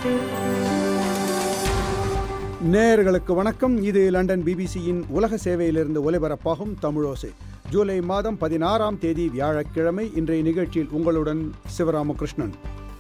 நேயர்களுக்கு வணக்கம் இது லண்டன் பிபிசியின் உலக சேவையிலிருந்து ஒலிபரப்பாகும் தமிழோசை ஜூலை மாதம் பதினாறாம் தேதி வியாழக்கிழமை இன்றைய நிகழ்ச்சியில் உங்களுடன் சிவராமகிருஷ்ணன்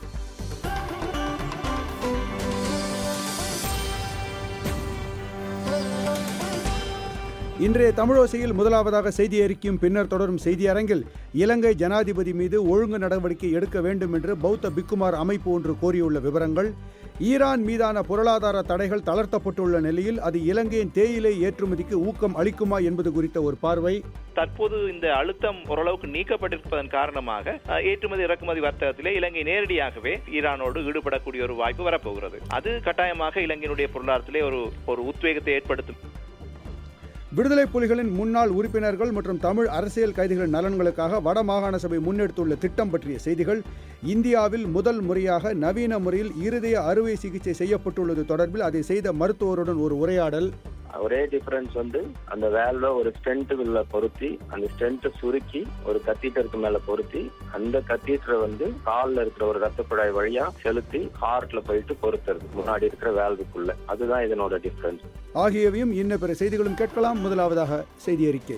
இன்றைய தமிழோசையில் முதலாவதாக செய்தி அறிக்கையும் பின்னர் தொடரும் செய்தி அரங்கில் இலங்கை ஜனாதிபதி மீது ஒழுங்கு நடவடிக்கை எடுக்க வேண்டும் என்று பௌத்த பிக்குமார் அமைப்பு ஒன்று கோரியுள்ள விவரங்கள் ஈரான் மீதான பொருளாதார தடைகள் தளர்த்தப்பட்டுள்ள நிலையில் அது இலங்கையின் தேயிலை ஏற்றுமதிக்கு ஊக்கம் அளிக்குமா என்பது குறித்த ஒரு பார்வை தற்போது இந்த அழுத்தம் ஓரளவுக்கு நீக்கப்பட்டிருப்பதன் காரணமாக அஹ், ஏற்றுமதி இறக்குமதி வர்த்தகத்திலே இலங்கை நேரடியாகவே ஈரானோடு ஈடுபடக்கூடிய ஒரு வாய்ப்பு வரப்போகிறது அது கட்டாயமாக இலங்கையினுடைய பொருளாதாரத்திலே ஒரு ஒரு உத்வேகத்தை ஏற்படுத்தும் விடுதலை புலிகளின் முன்னாள் உறுப்பினர்கள் மற்றும் தமிழ் அரசியல் கைதிகளின் நலன்களுக்காக வடமாகாண சபை முன்னெடுத்துள்ள திட்டம் பற்றிய செய்திகள் இந்தியாவில் முதல் முறையாக நவீன முறையில் இருதய அறுவை சிகிச்சை செய்யப்பட்டுள்ளது தொடர்பில் அதை செய்த மருத்துவருடன் ஒரு உரையாடல் ஒரே டிஃபரன்ஸ் வந்து அந்த வேல்வை ஒரு ஸ்டென்ட்டுக்குள்ள பொருத்தி அந்த ஸ்டென்ட்டை சுருக்கி ஒரு கத்தீட்டருக்கு மேல பொருத்தி அந்த கத்தீட்டரை வந்து கால்ல இருக்கிற ஒரு ரத்த குழாய் வழியா செலுத்தி ஹார்ட்ல போயிட்டு பொருத்துறது முன்னாடி இருக்கிற வேல்வுக்குள்ள அதுதான் இதனோட டிஃபரன்ஸ் ஆகியவையும் இன்ன பிற செய்திகளும் கேட்கலாம் முதலாவதாக செய்தி அறிக்கை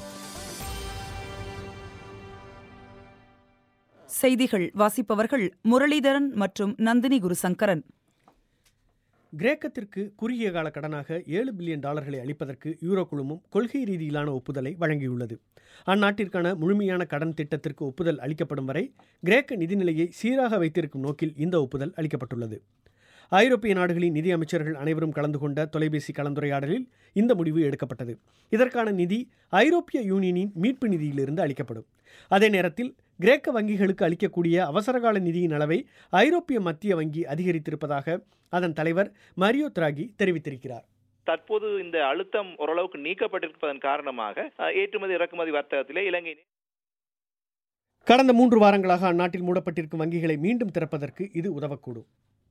செய்திகள் வாசிப்பவர்கள் முரளிதரன் மற்றும் நந்தினி குருசங்கரன் கிரேக்கத்திற்கு குறுகிய கால கடனாக ஏழு பில்லியன் டாலர்களை அளிப்பதற்கு யூரோ குழுமம் கொள்கை ரீதியிலான ஒப்புதலை வழங்கியுள்ளது அந்நாட்டிற்கான முழுமையான கடன் திட்டத்திற்கு ஒப்புதல் அளிக்கப்படும் வரை கிரேக்க நிதிநிலையை சீராக வைத்திருக்கும் நோக்கில் இந்த ஒப்புதல் அளிக்கப்பட்டுள்ளது ஐரோப்பிய நாடுகளின் நிதி அமைச்சர்கள் அனைவரும் கலந்து கொண்ட தொலைபேசி கலந்துரையாடலில் இந்த முடிவு எடுக்கப்பட்டது இதற்கான நிதி ஐரோப்பிய யூனியனின் மீட்பு நிதியிலிருந்து அளிக்கப்படும் அதே நேரத்தில் கிரேக்க வங்கிகளுக்கு அளிக்கக்கூடிய அவசரகால நிதியின் அளவை ஐரோப்பிய மத்திய வங்கி அதிகரித்திருப்பதாக அதன் தலைவர் மரியோ திராகி தெரிவித்திருக்கிறார் தற்போது இந்த அழுத்தம் ஓரளவுக்கு நீக்கப்பட்டிருப்பதன் காரணமாக அஹ், ஏற்றுமதி இறக்குமதி வர்த்தகத்திலே இலங்கை கடந்த மூன்று வாரங்களாக அந்நாட்டில் மூடப்பட்டிருக்கும் வங்கிகளை மீண்டும் திறப்பதற்கு இது உதவக்கூடும்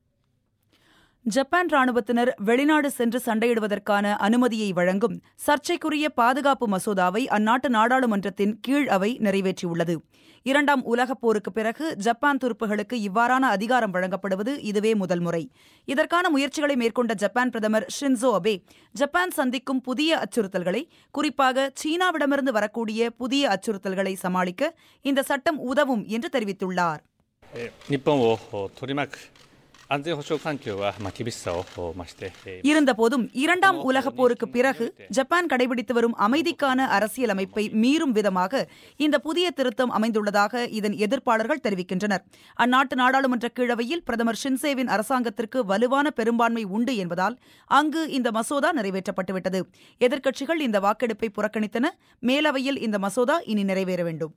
ஜப்பான் ராணுவத்தினர் வெளிநாடு சென்று சண்டையிடுவதற்கான அனுமதியை வழங்கும் சர்ச்சைக்குரிய பாதுகாப்பு மசோதாவை அந்நாட்டு நாடாளுமன்றத்தின் கீழ் அவை நிறைவேற்றியுள்ளது இரண்டாம் உலகப் போருக்கு பிறகு ஜப்பான் துருப்புகளுக்கு இவ்வாறான அதிகாரம் வழங்கப்படுவது இதுவே முதல் முறை இதற்கான முயற்சிகளை மேற்கொண்ட ஜப்பான் பிரதமர் ஷின்சோ அபே ஜப்பான் சந்திக்கும் புதிய அச்சுறுத்தல்களை குறிப்பாக சீனாவிடமிருந்து வரக்கூடிய புதிய அச்சுறுத்தல்களை சமாளிக்க இந்த சட்டம் உதவும் என்று தெரிவித்துள்ளார் えー日本をお取り巻く安全保障環境は、まあ、厳しさをお増してえー இருந்தபோதும் இரண்டாம் உலகப் போருக்கு பிறகு ஜப்பான் கடைபிடித்து வரும் அமைதிக்கான அரசியல் அமைப்பை மீறும் விதமாக இந்த புதிய திருத்தம் அமைந்துள்ளதாக இதன் எதிர்ப்பாளர்கள் தெரிவிக்கின்றனர் அந்நாட்டு நாடாளுமன்ற கீழவையில் பிரதமர் ஷின்சேவின் அரசாங்கத்திற்கு வலுவான பெரும்பான்மை உண்டு என்பதால் அங்கு இந்த மசோதா நிறைவேற்றப்பட்டுவிட்டது எதிர்க்கட்சிகள் இந்த வாக்கெடுப்பை புறக்கணித்தன மேலவையில் இந்த மசோதா இனி நிறைவேற வேண்டும்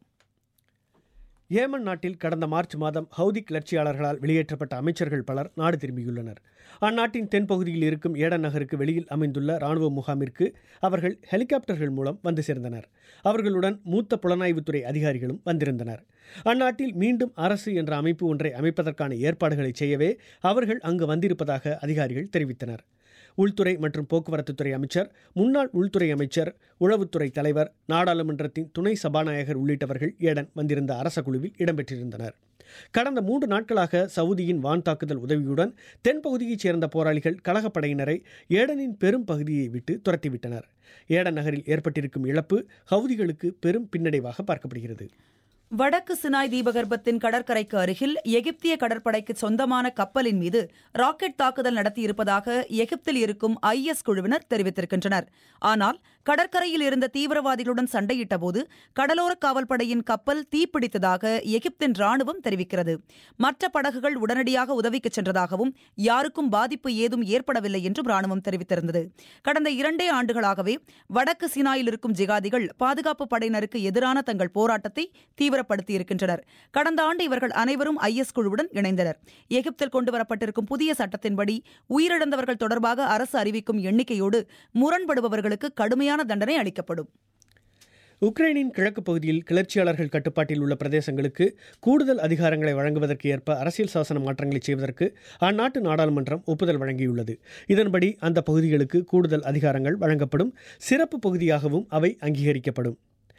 ஏமன் நாட்டில் கடந்த மார்ச் மாதம் ஹவுதி கிளர்ச்சியாளர்களால் வெளியேற்றப்பட்ட அமைச்சர்கள் பலர் நாடு திரும்பியுள்ளனர் அந்நாட்டின் தென்பகுதியில் இருக்கும் ஏடன் நகருக்கு வெளியில் அமைந்துள்ள ராணுவ முகாமிற்கு அவர்கள் ஹெலிகாப்டர்கள் மூலம் வந்து சேர்ந்தனர் அவர்களுடன் மூத்த புலனாய்வுத்துறை அதிகாரிகளும் வந்திருந்தனர் அந்நாட்டில் மீண்டும் அரசு என்ற அமைப்பு ஒன்றை அமைப்பதற்கான ஏற்பாடுகளை செய்யவே அவர்கள் அங்கு வந்திருப்பதாக அதிகாரிகள் தெரிவித்தனர் உள்துறை மற்றும் போக்குவரத்துத்துறை அமைச்சர் முன்னாள் உள்துறை அமைச்சர் உளவுத்துறை தலைவர் நாடாளுமன்றத்தின் துணை சபாநாயகர் உள்ளிட்டவர்கள் ஏடன் வந்திருந்த அரச குழுவில் இடம்பெற்றிருந்தனர் கடந்த மூன்று நாட்களாக சவுதியின் வான் தாக்குதல் உதவியுடன் தென்பகுதியைச் சேர்ந்த போராளிகள் கழகப்படையினரை ஏடனின் பெரும் பகுதியை விட்டு துரத்திவிட்டனர் ஏடன் நகரில் ஏற்பட்டிருக்கும் இழப்பு ஹவுதிகளுக்கு பெரும் பின்னடைவாக பார்க்கப்படுகிறது வடக்கு சினாய் தீபகற்பத்தின் கடற்கரைக்கு அருகில் எகிப்திய கடற்படைக்கு சொந்தமான கப்பலின் மீது ராக்கெட் தாக்குதல் நடத்தியிருப்பதாக எகிப்தில் இருக்கும் ஐஎஸ் குழுவினர் தெரிவித்திருக்கின்றனர் ஆனால் கடற்கரையில் இருந்த தீவிரவாதிகளுடன் சண்டையிட்டபோது கடலோர காவல்படையின் கப்பல் தீப்பிடித்ததாக எகிப்தின் ராணுவம் தெரிவிக்கிறது மற்ற படகுகள் உடனடியாக உதவிக்கு சென்றதாகவும் யாருக்கும் பாதிப்பு ஏதும் ஏற்படவில்லை என்றும் ராணுவம் தெரிவித்திருந்தது கடந்த இரண்டே ஆண்டுகளாகவே வடக்கு சினாயில் இருக்கும் ஜிகாதிகள் பாதுகாப்பு படையினருக்கு எதிரான தங்கள் போராட்டத்தை தீவிரப்படுத்தியிருக்கின்றனர் கடந்த ஆண்டு இவர்கள் அனைவரும் ஐஎஸ் குழுவுடன் இணைந்தனர் எகிப்தில் கொண்டுவரப்பட்டிருக்கும் புதிய சட்டத்தின்படி உயிரிழந்தவர்கள் தொடர்பாக அரசு அறிவிக்கும் எண்ணிக்கையோடு முரண்படுபவர்களுக்கு கடுமையான தண்டனை அளிக்கப்படும் உக்ரைனின் கிழக்கு பகுதியில் கிளர்ச்சியாளர்கள் கட்டுப்பாட்டில் உள்ள பிரதேசங்களுக்கு கூடுதல் அதிகாரங்களை வழங்குவதற்கு ஏற்ப அரசியல் சாசன மாற்றங்களை செய்வதற்கு அந்நாட்டு நாடாளுமன்றம் ஒப்புதல் வழங்கியுள்ளது இதன்படி அந்த பகுதிகளுக்கு கூடுதல் அதிகாரங்கள் வழங்கப்படும் சிறப்பு பகுதியாகவும் அவை அங்கீகரிக்கப்படும்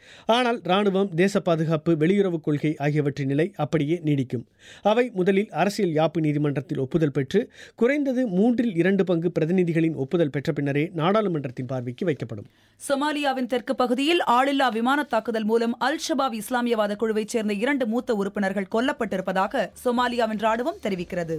ஆனால் இராணுவம் தேச பாதுகாப்பு வெளியுறவுக் கொள்கை ஆகியவற்றின் நிலை அப்படியே நீடிக்கும் அவை முதலில் அரசியல் யாப்பு நீதிமன்றத்தில் ஒப்புதல் பெற்று குறைந்தது மூன்றில் இரண்டு பங்கு பிரதிநிதிகளின் ஒப்புதல் பெற்ற பின்னரே நாடாளுமன்றத்தின் பார்வைக்கு வைக்கப்படும் சொமாலியாவின் தெற்கு பகுதியில் ஆளில்லா விமான தாக்குதல் மூலம் அல் ஷபாப் இஸ்லாமியவாத குழுவைச் சேர்ந்த இரண்டு மூத்த உறுப்பினர்கள் கொல்லப்பட்டிருப்பதாக சொமாலியாவின் ராணுவம் தெரிவிக்கிறது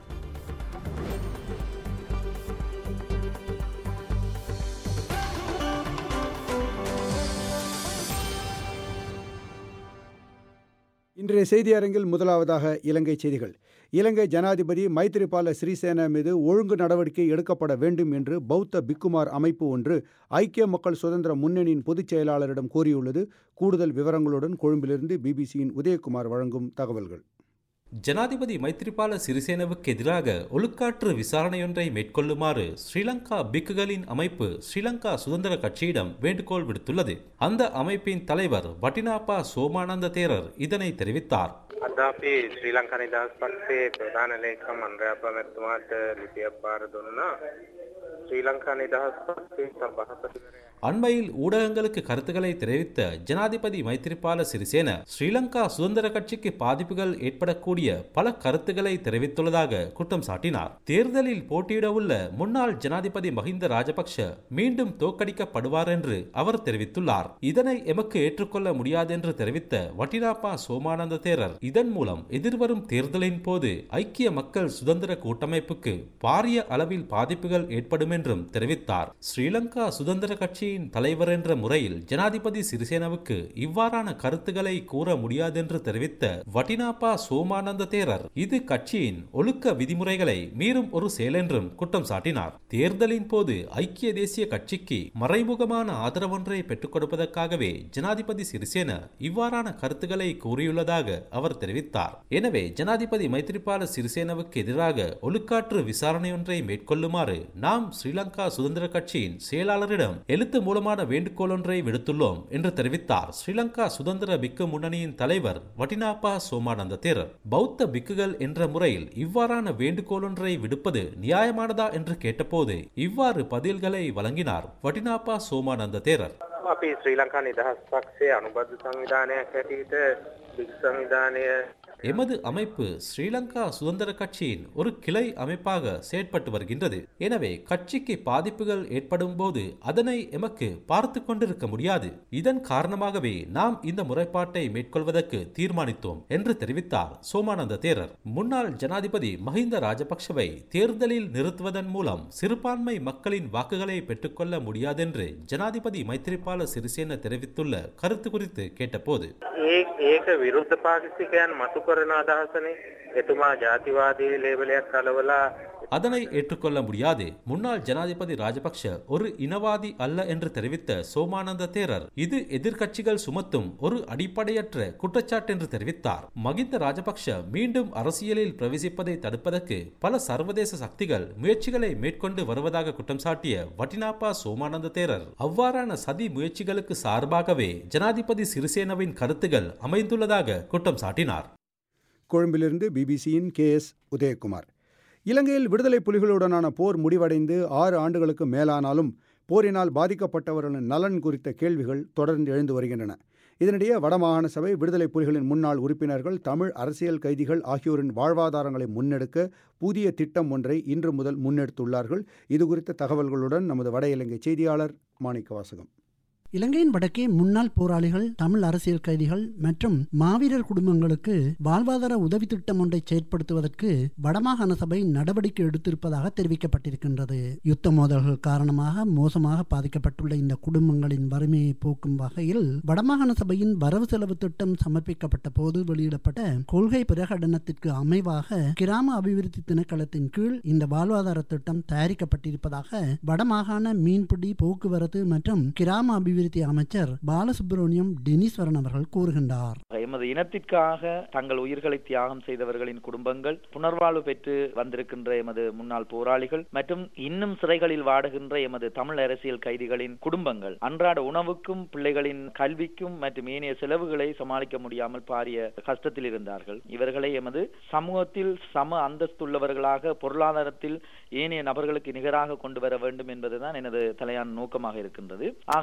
இன்றைய செய்தி அரங்கில் முதலாவதாக இலங்கை செய்திகள் இலங்கை ஜனாதிபதி மைத்திரிபால சிறிசேனா மீது ஒழுங்கு நடவடிக்கை எடுக்கப்பட வேண்டும் என்று பௌத்த பிக்குமார் அமைப்பு ஒன்று ஐக்கிய மக்கள் சுதந்திர முன்னணியின் பொதுச் செயலாளரிடம் கோரியுள்ளது கூடுதல் விவரங்களுடன் கொழும்பிலிருந்து பிபிசியின் உதயகுமார் வழங்கும் தகவல்கள் ஜனாதிபதி மைத்ரிபால சிறிசேனவுக்கு எதிராக ஒழுக்காற்று விசாரணையொன்றை மேற்கொள்ளுமாறு ஸ்ரீலங்கா பிக்குகளின் அமைப்பு ஸ்ரீலங்கா சுதந்திர கட்சியிடம் வேண்டுகோள் விடுத்துள்ளது அந்த அமைப்பின் தலைவர் வட்டினாப்பா சோமானந்த தேரர் இதனை தெரிவித்தார் අද අපි ශ්‍රී ලංකා නිදහස් පක්ෂයේ ප්‍රධාන ලේකම් අන්රයාප මැතිතුමාට ලිපියක් පාර දුන්නා. ශ්‍රී ලංකා නිදහස් පක්ෂයේ සභාපතිවරයා அண்மையில் ஊடகங்களுக்கு கருத்துக்களை தெரிவித்த ஜனாதிபதி மைத்திரிபால சிறிசேன ஸ்ரீலங்கா சுதந்திர கட்சிக்கு பாதிப்புகள் ஏற்படக்கூடிய பல கருத்துக்களை தெரிவித்துள்ளதாக குற்றம் சாட்டினார் தேர்தலில் போட்டியிடவுள்ள முன்னாள் ஜனாதிபதி மஹிந்த ராஜபக்ஷ மீண்டும் தோற்கடிக்கப்படுவார் என்று அவர் தெரிவித்துள்ளார் இதனை எமக்கு ஏற்றுக்கொள்ள முடியாது என்று தெரிவித்த வட்டிராப்பா சோமானந்த தேரர் இதன் மூலம் எதிர்வரும் தேர்தலின் போது ஐக்கிய மக்கள் சுதந்திர கூட்டமைப்புக்கு பாரிய அளவில் பாதிப்புகள் ஏற்படும் என்றும் தெரிவித்தார் ஸ்ரீலங்கா சுதந்திர கட்சியின் தலைவர் என்ற முறையில் ஜனாதிபதி சிறிசேனவுக்கு இவ்வாறான கருத்துக்களை கூற முடியாதென்று தெரிவித்த வட்டினாப்பா சோமானந்த தேரர் இது கட்சியின் ஒழுக்க விதிமுறைகளை மீறும் ஒரு செயல் என்றும் குற்றம் சாட்டினார் தேர்தலின் போது ஐக்கிய தேசிய கட்சிக்கு மறைமுகமான ஆதரவொன்றை பெற்றுக் கொடுப்பதற்காகவே ஜனாதிபதி சிறிசேன இவ்வாறான கருத்துக்களை கூறியுள்ளதாக அவர் தெரிவித்தார் எனவே ஜனாதிபதி மைத்ரிபால சிறிசேனவுக்கு எதிராக ஒழுக்காற்று விசாரணையொன்றை மேற்கொள்ளுமாறு நாம் ஸ்ரீலங்கா சுதந்திர கட்சியின் செயலாளரிடம் எழுத்து மூலமான வேண்டுகோள் ஒன்றை விடுத்துள்ளோம் என்று தெரிவித்தார் ஸ்ரீலங்கா சுதந்திர பிக்கு முன்னணியின் தலைவர் வட்டினாப்பா சோமானந்த தேரர் பௌத்த பிக்குகள் என்ற முறையில் இவ்வாறான வேண்டுகோள் ஒன்றை விடுப்பது நியாயமானதா என்று கேட்டபோது இவ்வாறு பதில்களை வழங்கினார் வட்டினாப்பா சோமானந்த தேரர் අපි ශ්‍රී ලංකා නිදහස් පක්ෂයේ අනුබද්ධ සංවිධානයක් හැටියට භික්ෂු සංවිධානය எமது அமைப்பு ஸ்ரீலங்கா சுதந்திர கட்சியின் ஒரு கிளை அமைப்பாக செயற்பட்டு வருகின்றது எனவே கட்சிக்கு பாதிப்புகள் ஏற்படும் போது அதனை எமக்கு பார்த்து கொண்டிருக்க முடியாது இதன் காரணமாகவே நாம் இந்த முறைப்பாட்டை மேற்கொள்வதற்கு தீர்மானித்தோம் என்று தெரிவித்தார் சோமானந்த தேரர் முன்னாள் ஜனாதிபதி மஹிந்த ராஜபக்ஷவை தேர்தலில் நிறுத்துவதன் மூலம் சிறுபான்மை மக்களின் வாக்குகளை பெற்றுக்கொள்ள முடியாதென்று ஜனாதிபதி மைத்திரிபால சிறிசேன தெரிவித்துள்ள கருத்து குறித்து கேட்டபோது ඒ ඒක විරුද්ධ පාකිස්තිකයන් මතු කරන අදහසනේ එතුමා ජාතිවාදී ලේබලයක් කලවලා அதனை ஏற்றுக்கொள்ள முடியாது முன்னாள் ஜனாதிபதி ராஜபக்ஷ ஒரு இனவாதி அல்ல என்று தெரிவித்த சோமானந்த தேரர் இது எதிர்க்கட்சிகள் சுமத்தும் ஒரு அடிப்படையற்ற குற்றச்சாட்டு என்று தெரிவித்தார் மகிந்த ராஜபக்ஷ மீண்டும் அரசியலில் பிரவேசிப்பதை தடுப்பதற்கு பல சர்வதேச சக்திகள் முயற்சிகளை மேற்கொண்டு வருவதாக குற்றம் சாட்டிய வட்டினாப்பா சோமானந்த தேரர் அவ்வாறான சதி முயற்சிகளுக்கு சார்பாகவே ஜனாதிபதி சிறிசேனவின் கருத்துகள் அமைந்துள்ளதாக குற்றம் சாட்டினார் கொழும்பிலிருந்து பிபிசியின் கே எஸ் உதயகுமார் இலங்கையில் விடுதலை புலிகளுடனான போர் முடிவடைந்து ஆறு ஆண்டுகளுக்கு மேலானாலும் போரினால் பாதிக்கப்பட்டவர்களின் நலன் குறித்த கேள்விகள் தொடர்ந்து எழுந்து வருகின்றன இதனிடையே வடமாகாண சபை விடுதலை புலிகளின் முன்னாள் உறுப்பினர்கள் தமிழ் அரசியல் கைதிகள் ஆகியோரின் வாழ்வாதாரங்களை முன்னெடுக்க புதிய திட்டம் ஒன்றை இன்று முதல் முன்னெடுத்துள்ளார்கள் இது குறித்த தகவல்களுடன் நமது வட இலங்கை செய்தியாளர் மாணிக்க வாசகம் இலங்கையின் வடக்கே முன்னாள் போராளிகள் தமிழ் அரசியல் கைதிகள் மற்றும் மாவீரர் குடும்பங்களுக்கு வாழ்வாதார உதவி திட்டம் ஒன்றை செயற்படுத்துவதற்கு வடமாகாண சபை நடவடிக்கை எடுத்திருப்பதாக தெரிவிக்கப்பட்டிருக்கின்றது யுத்த மோதல்கள் காரணமாக மோசமாக பாதிக்கப்பட்டுள்ள இந்த குடும்பங்களின் வறுமையை போக்கும் வகையில் வடமாகாண சபையின் வரவு செலவு திட்டம் சமர்ப்பிக்கப்பட்ட போது வெளியிடப்பட்ட கொள்கை பிரகடனத்திற்கு அமைவாக கிராம அபிவிருத்தி திணைக்களத்தின் கீழ் இந்த வாழ்வாதார திட்டம் தயாரிக்கப்பட்டிருப்பதாக வடமாகாண மீன்பிடி போக்குவரத்து மற்றும் கிராம அபிவிருத்தி அபிவிருத்தி அமைச்சர் பாலசுப்ரமணியம் டெனிஸ்வரன் அவர்கள் கூறுகின்றார் எமது இனத்திற்காக தங்கள் உயிர்களை தியாகம் செய்தவர்களின் குடும்பங்கள் புனர்வாழ்வு பெற்று வந்திருக்கின்ற எமது முன்னாள் போராளிகள் மற்றும் இன்னும் சிறைகளில் வாடுகின்ற எமது தமிழ் அரசியல் கைதிகளின் குடும்பங்கள் அன்றாட உணவுக்கும் பிள்ளைகளின் கல்விக்கும் மற்றும் ஏனைய செலவுகளை சமாளிக்க முடியாமல் பாரிய கஷ்டத்தில் இருந்தார்கள் இவர்களை எமது சமூகத்தில் சம அந்தஸ்துள்ளவர்களாக பொருளாதாரத்தில் ஏனைய நபர்களுக்கு நிகராக கொண்டு வர வேண்டும் என்பதுதான் எனது தலையான நோக்கமாக இருக்கின்றது ஆகவே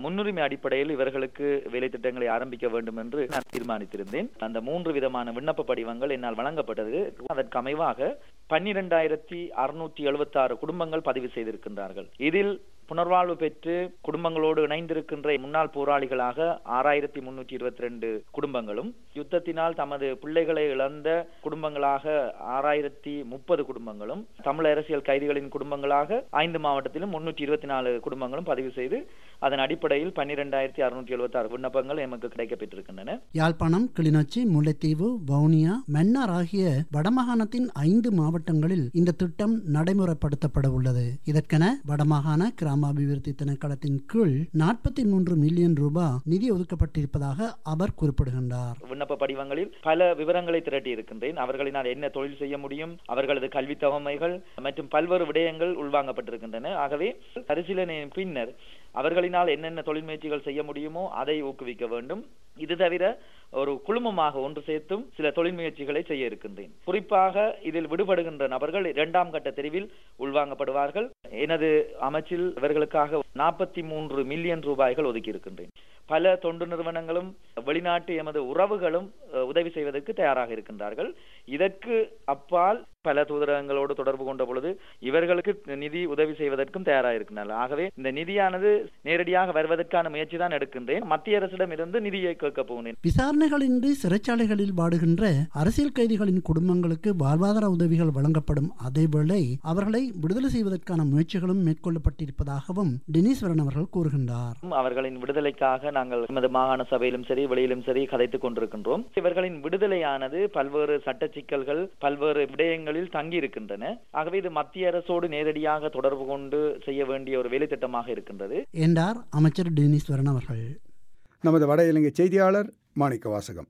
முன்னுரிமை அடிப்படையில் இவர்களுக்கு வேலை திட்டங்களை ஆரம்பிக்க வேண்டும் என்று நான் தீர்மானித்திருந்தேன் அந்த மூன்று விதமான விண்ணப்ப படிவங்கள் என்னால் வழங்கப்பட்டது அதற்கு அமைவாக பன்னிரெண்டாயிரத்தி அறுநூற்றி எழுபத்தி ஆறு குடும்பங்கள் பதிவு செய்திருக்கின்றார்கள் இதில் புனர்வாழ்வு பெற்று குடும்பங்களோடு இணைந்திருக்கின்ற முன்னாள் போராளிகளாக ஆறாயிரத்தி முன்னூற்றி இருபத்தி ரெண்டு குடும்பங்களும் யுத்தத்தினால் தமது பிள்ளைகளை இழந்த குடும்பங்களாக ஆறாயிரத்தி முப்பது குடும்பங்களும் தமிழ் அரசியல் கைதிகளின் குடும்பங்களாக ஐந்து மாவட்டத்திலும் முன்னூற்றி இருபத்தி நாலு குடும்பங்களும் பதிவு செய்து அதன் அடிப்படையில் பன்னிரெண்டாயிரத்தி அறுநூற்றி எழுபத்தி ஆறு விண்ணப்பங்கள் எமக்கு கிடைக்கப்பெற்றிருக்கின்றன யாழ்ப்பாணம் கிளிநொச்சி முல்லைத்தீவு வவுனியா மன்னார் ஆகிய வடமாகாணத்தின் ஐந்து மாவட்டங்களில் இந்த திட்டம் நடைமுறைப்படுத்தப்பட உள்ளது இதற்கென வடமாகாண கிராமாபிவிருத்தி திணைக்களத்தின் கீழ் நாற்பத்தி மூன்று மில்லியன் ரூபாய் நிதி ஒதுக்கப்பட்டிருப்பதாக அவர் குறிப்பிடுகின்றார் விண்ணப்ப படிவங்களில் பல விவரங்களை திரட்டி இருக்கின்றேன் அவர்களினால் என்ன தொழில் செய்ய முடியும் அவர்களது கல்வி தவமைகள் மற்றும் பல்வேறு விடயங்கள் உள்வாங்கப்பட்டிருக்கின்றன ஆகவே பரிசீலனையின் பின்னர் அவர்களினால் என்னென்ன தொழில் முயற்சிகள் செய்ய முடியுமோ அதை ஊக்குவிக்க வேண்டும் இது தவிர ஒரு குழுமமாக ஒன்று சேர்த்தும் சில தொழில் முயற்சிகளை செய்ய இருக்கின்றேன் குறிப்பாக இதில் விடுபடுகின்ற நபர்கள் இரண்டாம் கட்ட தெரிவில் உள்வாங்கப்படுவார்கள் எனது அமைச்சில் இவர்களுக்காக நாற்பத்தி மூன்று மில்லியன் ரூபாய்கள் ஒதுக்கி இருக்கின்றேன் பல தொண்டு நிறுவனங்களும் வெளிநாட்டு எமது உறவுகளும் உதவி செய்வதற்கு தயாராக இருக்கின்றார்கள் இதற்கு அப்பால் பல தூதரகங்களோடு தொடர்பு கொண்ட பொழுது இவர்களுக்கு நிதி உதவி செய்வதற்கும் தயாராக இருக்கின்றனர் ஆகவே இந்த நிதியானது நேரடியாக வருவதற்கான முயற்சி தான் எடுக்கின்றேன் மத்திய அரசிடம் இருந்து நிதியை கேட்க போனேன் விசாரணைகளின்றி சிறைச்சாலைகளில் வாடுகின்ற அரசியல் கைதிகளின் குடும்பங்களுக்கு வாழ்வாதார உதவிகள் வழங்கப்படும் அதேவேளை அவர்களை விடுதலை செய்வதற்கான முயற்சிகளும் மேற்கொள்ளப்பட்டிருப்பதாகவும் டெனிஸ்வரன் அவர்கள் கூறுகின்றார் அவர்களின் விடுதலைக்காக நாங்கள் எமது மாகாண சபையிலும் சரி வெளியிலும் சரி கதைத்துக் கொண்டிருக்கின்றோம் இவர்களின் விடுதலையானது பல்வேறு சட்ட சிக்கல்கள் பல்வேறு விடயங்களில் தங்கி இருக்கின்றன ஆகவே இது மத்திய அரசோடு நேரடியாக தொடர்பு கொண்டு செய்ய வேண்டிய ஒரு வேலை திட்டமாக இருக்கின்றது என்றார் அமைச்சர் டெனிஸ்வரன் அவர்கள் நமது வட இலங்கை செய்தியாளர் மாணிக்க வாசகம்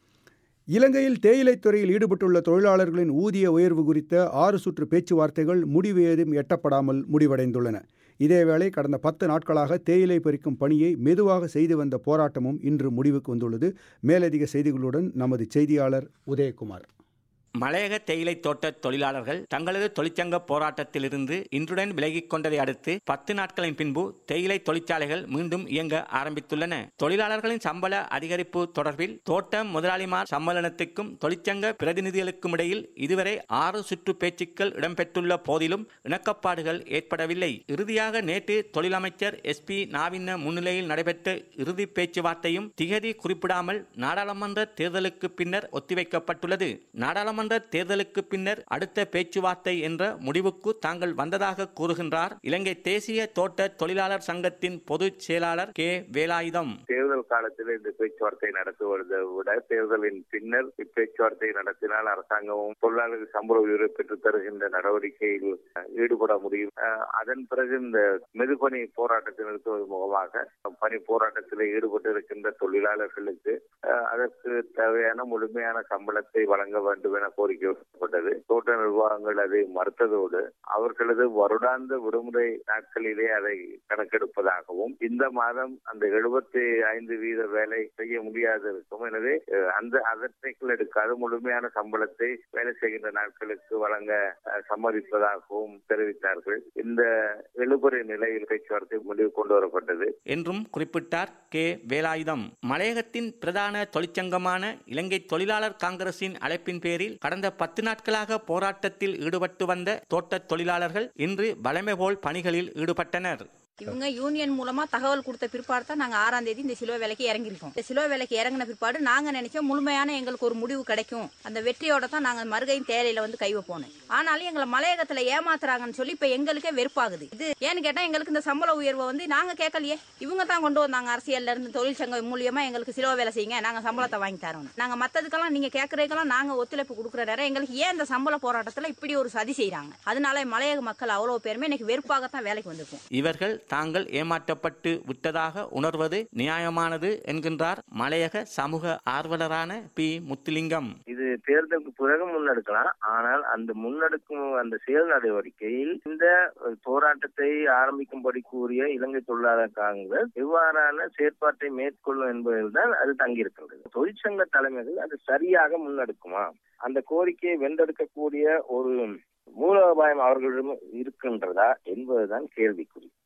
இலங்கையில் தேயிலைத் துறையில் ஈடுபட்டுள்ள தொழிலாளர்களின் ஊதிய உயர்வு குறித்த ஆறு சுற்று பேச்சுவார்த்தைகள் முடிவு ஏதும் எட்டப்படாமல் முடிவடைந்துள்ளன இதேவேளை கடந்த பத்து நாட்களாக தேயிலை பறிக்கும் பணியை மெதுவாக செய்து வந்த போராட்டமும் இன்று முடிவுக்கு வந்துள்ளது மேலதிக செய்திகளுடன் நமது செய்தியாளர் உதயகுமார் மலையக தேயிலை தோட்ட தொழிலாளர்கள் தங்களது தொழிற்சங்க போராட்டத்திலிருந்து இன்றுடன் விலகிக் கொண்டதை அடுத்து பத்து நாட்களின் பின்பு தேயிலை தொழிற்சாலைகள் மீண்டும் இயங்க ஆரம்பித்துள்ளன தொழிலாளர்களின் சம்பள அதிகரிப்பு தொடர்பில் தோட்ட முதலாளிமார் சம்மேளனத்துக்கும் தொழிற்சங்க பிரதிநிதிகளுக்கும் இடையில் இதுவரை ஆறு சுற்று பேச்சுக்கள் இடம்பெற்றுள்ள போதிலும் இணக்கப்பாடுகள் ஏற்படவில்லை இறுதியாக நேற்று தொழிலமைச்சர் எஸ் பி நாவின்ன முன்னிலையில் நடைபெற்ற இறுதி பேச்சுவார்த்தையும் திகதி குறிப்பிடாமல் நாடாளுமன்ற தேர்தலுக்கு பின்னர் ஒத்திவைக்கப்பட்டுள்ளது நாடாளுமன்ற நாடாளுமன்ற தேர்தலுக்கு பின்னர் அடுத்த பேச்சுவார்த்தை என்ற முடிவுக்கு தாங்கள் வந்ததாக கூறுகின்றார் இலங்கை தேசிய தோட்ட தொழிலாளர் சங்கத்தின் பொதுச் செயலாளர் கே வேலாயுதம் தேர்தல் காலத்தில் இந்த பேச்சுவார்த்தை நடத்துவதை விட தேர்தலின் பின்னர் இப்பேச்சுவார்த்தை நடத்தினால் அரசாங்கமும் தொழிலாளர்கள் சம்பள உயர்வு பெற்றுத் தருகின்ற நடவடிக்கையில் ஈடுபட முடியும் அதன் பிறகு இந்த மெதுபணி போராட்டத்தை நிறுத்துவது மூலமாக பணி போராட்டத்தில் ஈடுபட்டு இருக்கின்ற தொழிலாளர்களுக்கு அதற்கு தேவையான முழுமையான சம்பளத்தை வழங்க வேண்டும் என கோரிக்கை வைக்கப்பட்டது தோட்ட நிர்வாகங்கள் அதை மறுத்ததோடு அவர்களது வருடாந்த விடுமுறை நாட்களிலே அதை கணக்கெடுப்பதாகவும் இந்த மாதம் அந்த எழுபத்தி ஐந்து வீத வேலை செய்ய முடியாது இருக்கும் எனவே அந்த அதற்கைகள் எடுக்காது முழுமையான சம்பளத்தை வேலை செய்கின்ற நாட்களுக்கு வழங்க சம்மதிப்பதாகவும் தெரிவித்தார்கள் இந்த எழுபறை நிலையில் பேச்சுவார்த்தை முடிவு கொண்டு வரப்பட்டது என்றும் குறிப்பிட்டார் கே வேலாயுதம் மலையகத்தின் பிரதான தொழிற்சங்கமான இலங்கை தொழிலாளர் காங்கிரசின் அழைப்பின் பேரில் கடந்த பத்து நாட்களாக போராட்டத்தில் ஈடுபட்டு வந்த தோட்ட தொழிலாளர்கள் இன்று வளமை போல் பணிகளில் ஈடுபட்டனர் இவங்க யூனியன் மூலமா தகவல் கொடுத்த பிற்பாடு தான் நாங்க ஆறாம் தேதி இந்த சிலுவை வேலைக்கு இறங்கிருக்கோம் இந்த சிலுவை வேலைக்கு இறங்கின பிற்பாடு நாங்க நினைச்சோம் முழுமையான எங்களுக்கு ஒரு முடிவு கிடைக்கும் அந்த வெற்றியோட தான் நாங்க மறுகையும் தேயிலையில வந்து கை வைப்போம் ஆனாலும் எங்களை மலையகத்துல ஏமாத்துறாங்கன்னு சொல்லி இப்ப எங்களுக்கே வெறுப்பாகுது இது ஏன்னு கேட்டா எங்களுக்கு இந்த சம்பள உயர்வை வந்து நாங்க கேட்கலையே இவங்க தான் கொண்டு வந்தாங்க அரசியல்ல இருந்து தொழிற்சங்கம் மூலியமா எங்களுக்கு சிலுவை வேலை செய்யுங்க நாங்க சம்பளத்தை வாங்கி தரோம் நாங்க மத்ததுக்கெல்லாம் நீங்க கேட்கறதுக்கெல்லாம் நாங்க ஒத்துழைப்பு கொடுக்குற நேரம் எங்களுக்கு ஏன் இந்த சம்பள போராட்டத்துல இப்படி ஒரு சதி செய்யறாங்க அதனால மலையக மக்கள் அவ்வளவு பேருமே இன்னைக்கு வெறுப்பாகத்தான் வேலைக்கு வந்திருக்கும் இவர்கள் தாங்கள் ஏமாற்றப்பட்டு விட்டதாக உணர்வது நியாயமானது என்கின்றார் மலையக சமூக ஆர்வலரான பி முத்துலிங்கம் இது தேர்தலுக்கு பிறகு முன்னெடுக்கலாம் ஆனால் அந்த முன்னெடுக்கும் அந்த செயல் நடவடிக்கையில் இந்த போராட்டத்தை ஆரம்பிக்கும்படி கூறிய இலங்கை தொழிலாளர் காங்கிரஸ் எவ்வாறான செயற்பாட்டை மேற்கொள்ளும் என்பதில் தான் அது தங்கியிருக்கின்றது தொழிற்சங்க தலைமைகள் அது சரியாக முன்னெடுக்குமா அந்த கோரிக்கையை வென்றெடுக்கக்கூடிய ஒரு மூலோபாயம் அவர்களிடம் இருக்கின்றதா என்பதுதான் கேள்விக்குறி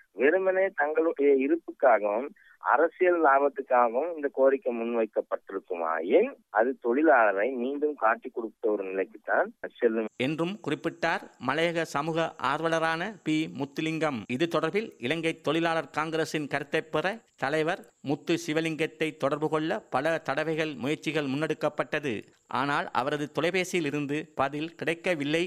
வெறுமனே தங்களுடைய இருப்புக்காகவும் அரசியல் லாபத்துக்காகவும் இந்த கோரிக்கை முன்வைக்கப்பட்டிருக்குமாயின் அது தொழிலாளரை மீண்டும் காட்டி கொடுத்த ஒரு நிலைக்குத்தான் செல்லும் என்றும் குறிப்பிட்டார் மலையக சமூக ஆர்வலரான பி முத்துலிங்கம் இது தொடர்பில் இலங்கை தொழிலாளர் காங்கிரசின் கருத்தை பெற தலைவர் முத்து சிவலிங்கத்தை தொடர்பு கொள்ள பல தடவைகள் முயற்சிகள் முன்னெடுக்கப்பட்டது ஆனால் அவரது தொலைபேசியில் இருந்து பதில் கிடைக்கவில்லை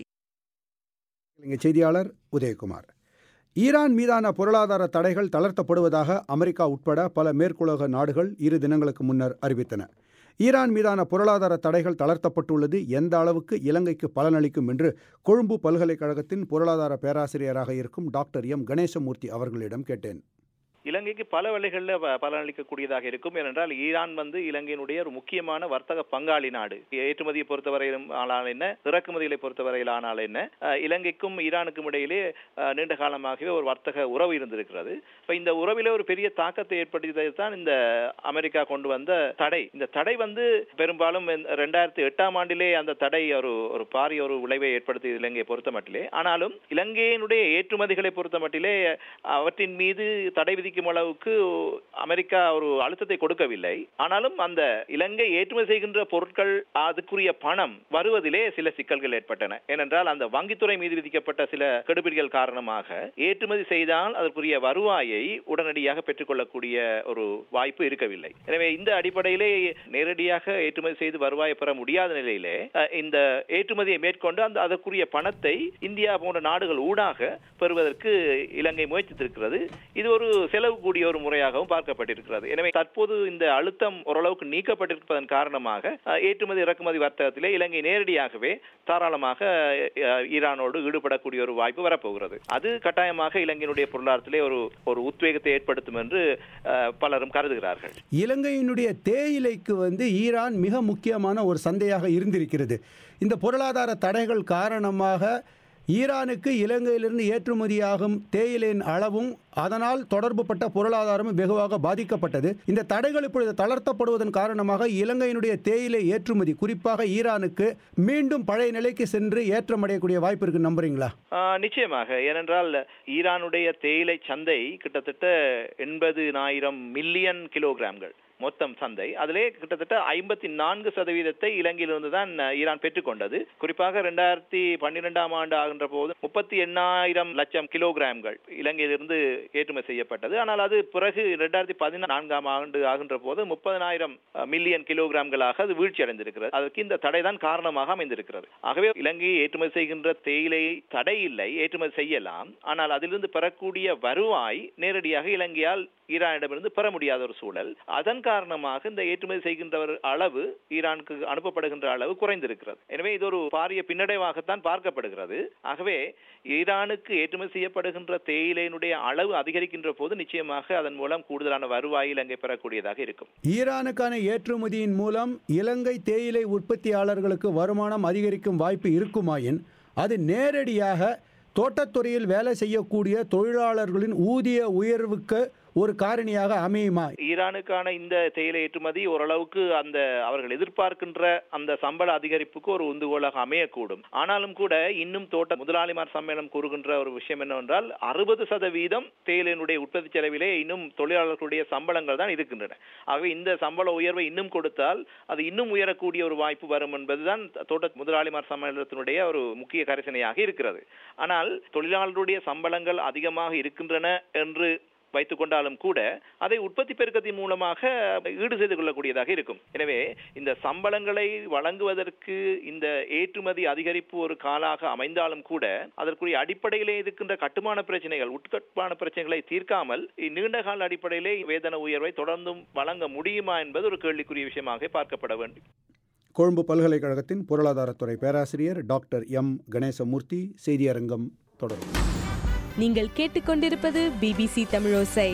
இலங்கை செய்தியாளர் உதயகுமார் ஈரான் மீதான பொருளாதார தடைகள் தளர்த்தப்படுவதாக அமெரிக்கா உட்பட பல மேற்குலக நாடுகள் இரு தினங்களுக்கு முன்னர் அறிவித்தன ஈரான் மீதான பொருளாதார தடைகள் தளர்த்தப்பட்டுள்ளது எந்த அளவுக்கு இலங்கைக்கு பலனளிக்கும் என்று கொழும்பு பல்கலைக்கழகத்தின் பொருளாதார பேராசிரியராக இருக்கும் டாக்டர் எம் கணேசமூர்த்தி அவர்களிடம் கேட்டேன் இலங்கைக்கு பல வழிகளில் ப- பலனளிக்கக்கூடியதாக இருக்கும் ஏனென்றால் ஈரான் வந்து இலங்கையினுடைய ஒரு முக்கியமான வர்த்தக பங்காளி நாடு ஏற்றுமதியை பொறுத்தவரையிலும் ஆனால் என்ன இறக்குமதிகளை பொறுத்தவரையில் ஆனால் என்ன அஹ், இலங்கைக்கும் ஈரானுக்கும் இடையிலே அஹ், நீண்ட காலமாகவே ஒரு வர்த்தக உறவு இருந்திருக்கிறது இப்போ இந்த உறவிலே ஒரு பெரிய தாக்கத்தை ஏற்படுத்தியது தான் இந்த அமெரிக்கா கொண்டு வந்த தடை இந்த தடை வந்து பெரும்பாலும் இந்த ரெண்டாயிரத்தி எட்டாம் ஆண்டிலே அந்த தடை ஒரு ஒரு பாரிய ஒரு விளைவை ஏற்படுத்தி இலங்கையை பொறுத்த மட்டிலே ஆனாலும் இலங்கையினுடைய ஏற்றுமதிகளை பொறுத்த மட்டிலே அவற்றின் மீது தடை விதிக்கும் அளவுக்கு அமெரிக்கா ஒரு அழுத்தத்தை கொடுக்கவில்லை ஆனாலும் அந்த இலங்கை ஏற்றுமதி செய்கின்ற பொருட்கள் அதுக்குரிய பணம் வருவதிலே சில சிக்கல்கள் ஏற்பட்டன ஏனென்றால் அந்த வங்கித்துறை மீது விதிக்கப்பட்ட சில கெடுபிடிகள் காரணமாக ஏற்றுமதி செய்தால் அதற்குரிய வருவாயை உடனடியாக பெற்றுக்கொள்ளக்கூடிய ஒரு வாய்ப்பு இருக்கவில்லை எனவே இந்த அடிப்படையிலே நேரடியாக ஏற்றுமதி செய்து வருவாயை பெற முடியாத நிலையிலே அஹ், இந்த ஏற்றுமதியை மேற்கொண்டு அந்த அதற்குரிய பணத்தை இந்தியா போன்ற நாடுகள் ஊடாக பெறுவதற்கு இலங்கை முயற்சித்திருக்கிறது இது ஒரு செலவு கூடிய ஒரு முறையாகவும் பார்க்கப்பட்டிருக்கிறது எனவே தற்போது இந்த அழுத்தம் ஓரளவுக்கு நீக்கப்பட்டிருப்பதன் காரணமாக அஹ், ஏற்றுமதி இறக்குமதி வர்த்தகத்திலே இலங்கை நேரடியாகவே தாராளமாக அஹ், ஈரானோடு ஈடுபடக்கூடிய ஒரு வாய்ப்பு வரப்போகிறது அது கட்டாயமாக இலங்கையினுடைய பொருளாதாரத்திலே ஒரு ஒரு உத்வேகத்தை ஏற்படுத்தும் என்று அஹ், பலரும் கருதுகிறார்கள் இலங்கையினுடைய தேயிலைக்கு வந்து ஈரான் மிக முக்கியமான ஒரு சந்தையாக இருந்திருக்கிறது இந்த பொருளாதார தடைகள் காரணமாக ஈரானுக்கு இலங்கையிலிருந்து ஏற்றுமதியாகும் தேயிலையின் அளவும் அதனால் தொடர்புபட்ட பொருளாதாரமும் வெகுவாக பாதிக்கப்பட்டது இந்த தடைகள் இப்பொழுது தளர்த்தப்படுவதன் காரணமாக இலங்கையினுடைய தேயிலை ஏற்றுமதி குறிப்பாக ஈரானுக்கு மீண்டும் பழைய நிலைக்கு சென்று ஏற்றமடையக்கூடிய வாய்ப்பு இருக்கு நம்புறீங்களா ஆஹ் நிச்சயமாக ஏனென்றால் ஈரானுடைய தேயிலை சந்தை கிட்டத்தட்ட எண்பதுனாயிரம் மில்லியன் கிலோகிராம்கள் மொத்தம் சந்தை அதிலே கிட்டத்தட்ட ஐம்பத்தி நான்கு சதவீதத்தை இலங்கையிலிருந்து தான் அஹ், ஈரான் பெற்றுக்கொண்டது குறிப்பாக ரெண்டாயிரத்தி பன்னிரெண்டாம் ஆண்டு ஆகின்ற போது முப்பத்தி எண்ணாயிரம் லட்சம் கிலோகிராம்கள் இலங்கையிலிருந்து ஏற்றுமதி செய்யப்பட்டது ஆனால் அது பிறகு ரெண்டாயிரத்தி பதினான்காம் ஆண்டு ஆகின்ற போது முப்பதனாயிரம் மில்லியன் கிலோகிராம்களாக அது வீழ்ச்சி அடைந்திருக்கிறது அதற்கு இந்த தடை தான் காரணமாக அமைந்திருக்கிறது ஆகவே இலங்கையை ஏற்றுமதி செய்கின்ற தேயிலையை தடை இல்லை ஏற்றுமதி செய்யலாம் ஆனால் அதிலிருந்து பெறக்கூடிய வருவாய் நேரடியாக இலங்கையால் ஈரானிடமிருந்து பெற முடியாத ஒரு சூழல் அதன் காரணமாக இந்த ஏற்றுமதி செய்கின்றவர் அளவு ஈரானுக்கு அனுப்பப்படுகின்ற அளவு குறைந்திருக்கிறது எனவே இது ஒரு பாரிய பின்னடைவாகத்தான் பார்க்கப்படுகிறது ஆகவே ஈரானுக்கு ஏற்றுமதி செய்யப்படுகின்ற தேயிலையினுடைய அளவு அதிகரிக்கின்ற போது நிச்சயமாக அதன் மூலம் கூடுதலான வருவாய் இலங்கை பெறக்கூடியதாக இருக்கும் ஈரானுக்கான ஏற்றுமதியின் மூலம் இலங்கை தேயிலை உற்பத்தியாளர்களுக்கு வருமானம் அதிகரிக்கும் வாய்ப்பு இருக்குமாயின் அது நேரடியாக தோட்டத்துறையில் வேலை செய்யக்கூடிய தொழிலாளர்களின் ஊதிய உயர்வுக்கு ஒரு காரணியாக அமையுமா ஈரானுக்கான இந்த தேயிலை ஏற்றுமதி ஓரளவுக்கு அந்த அவர்கள் எதிர்பார்க்கின்ற அந்த சம்பள அதிகரிப்புக்கு ஒரு உந்துகோலாக அமையக்கூடும் ஆனாலும் கூட இன்னும் தோட்ட முதலாளிமார் சம்மேளனம் கூறுகின்ற ஒரு விஷயம் என்னவென்றால் அறுபது சதவீதம் தேயிலையினுடைய உற்பத்தி செலவிலே இன்னும் தொழிலாளர்களுடைய சம்பளங்கள் தான் இருக்கின்றன ஆகவே இந்த சம்பள உயர்வை இன்னும் கொடுத்தால் அது இன்னும் உயரக்கூடிய ஒரு வாய்ப்பு வரும் என்பதுதான் தோட்ட முதலாளிமார் சம்மேளனத்தினுடைய ஒரு முக்கிய கரிசனையாக இருக்கிறது ஆனால் தொழிலாளருடைய சம்பளங்கள் அதிகமாக இருக்கின்றன என்று வைத்துக் கொண்டாலும் கூட அதை உற்பத்தி பெருக்கத்தின் மூலமாக ஈடு செய்து கொள்ளக்கூடியதாக இருக்கும் எனவே இந்த சம்பளங்களை வழங்குவதற்கு இந்த ஏற்றுமதி அதிகரிப்பு ஒரு காலாக அமைந்தாலும் கூட அதற்குரிய அடிப்படையிலே இருக்கின்ற கட்டுமான பிரச்சனைகள் உட்கட்டுமான பிரச்சனைகளை தீர்க்காமல் நீண்ட கால அடிப்படையிலே வேதன உயர்வை தொடர்ந்தும் வழங்க முடியுமா என்பது ஒரு கேள்விக்குரிய விஷயமாக பார்க்கப்பட வேண்டும் கொழும்பு பல்கலைக்கழகத்தின் பொருளாதாரத்துறை பேராசிரியர் டாக்டர் எம் கணேசமூர்த்தி செய்தியரங்கம் தொடரும் நீங்கள் கேட்டுக்கொண்டிருப்பது பிபிசி தமிழோசை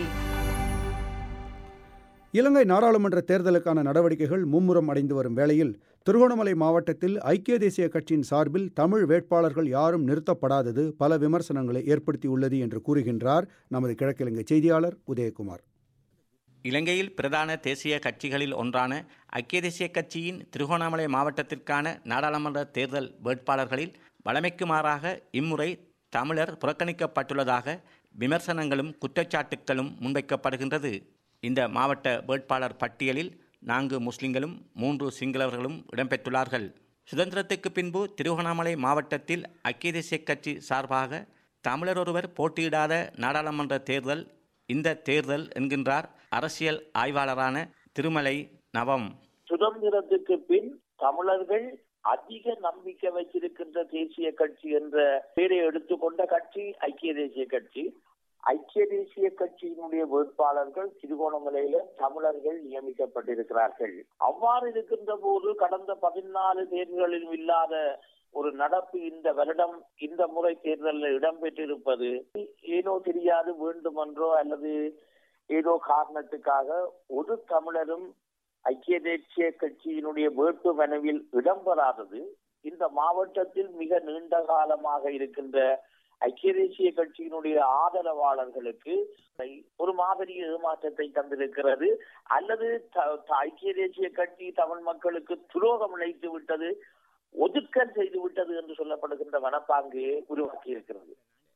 இலங்கை நாடாளுமன்ற தேர்தலுக்கான நடவடிக்கைகள் மும்முரம் அடைந்து வரும் வேளையில் திருகோணமலை மாவட்டத்தில் ஐக்கிய தேசிய கட்சியின் சார்பில் தமிழ் வேட்பாளர்கள் யாரும் நிறுத்தப்படாதது பல விமர்சனங்களை ஏற்படுத்தியுள்ளது என்று கூறுகின்றார் நமது கிழக்கிழங்கை செய்தியாளர் உதயகுமார் இலங்கையில் பிரதான தேசிய கட்சிகளில் ஒன்றான ஐக்கிய தேசிய கட்சியின் திருகோணாமலை மாவட்டத்திற்கான நாடாளுமன்ற தேர்தல் வேட்பாளர்களில் வழமைக்கு மாறாக இம்முறை தமிழர் புறக்கணிக்கப்பட்டுள்ளதாக விமர்சனங்களும் குற்றச்சாட்டுக்களும் முன்வைக்கப்படுகின்றது இந்த மாவட்ட வேட்பாளர் பட்டியலில் நான்கு முஸ்லிம்களும் மூன்று சிங்களவர்களும் இடம்பெற்றுள்ளார்கள் சுதந்திரத்துக்கு பின்பு திருவண்ணாமலை மாவட்டத்தில் ஐக்கிய தேசிய கட்சி சார்பாக தமிழர் ஒருவர் போட்டியிடாத நாடாளுமன்ற தேர்தல் இந்த தேர்தல் என்கின்றார் அரசியல் ஆய்வாளரான திருமலை நவம் சுதந்திரத்துக்கு பின் தமிழர்கள் அதிக நம்பிக்கை வச்சிருக்கின்ற தேசிய கட்சி என்ற பெயரை எடுத்துக்கொண்ட கட்சி ஐக்கிய தேசிய கட்சி ஐக்கிய தேசிய கட்சியினுடைய வேட்பாளர்கள் திருகோணமலையில தமிழர்கள் நியமிக்கப்பட்டிருக்கிறார்கள் அவ்வாறு இருக்கின்ற போது கடந்த பதினாலு தேர்தலிலும் இல்லாத ஒரு நடப்பு இந்த வருடம் இந்த முறை தேர்தலில் இடம்பெற்றிருப்பது ஏனோ தெரியாது வேண்டுமென்றோ அல்லது ஏதோ காரணத்துக்காக ஒரு தமிழரும் ஐக்கிய தேசிய கட்சியினுடைய வேட்பு மனுவில் இடம்பெறாதது இந்த மாவட்டத்தில் மிக நீண்ட காலமாக இருக்கின்ற ஐக்கிய தேசிய கட்சியினுடைய ஆதரவாளர்களுக்கு ஒரு மாதிரி ஏமாற்றத்தை தந்திருக்கிறது அல்லது ஐக்கிய தேசிய கட்சி தமிழ் மக்களுக்கு துரோகம் இழைத்து விட்டது ஒதுக்கல் செய்து விட்டது என்று சொல்லப்படுகின்ற மனப்பாங்கு உருவாக்கி இருக்கிறது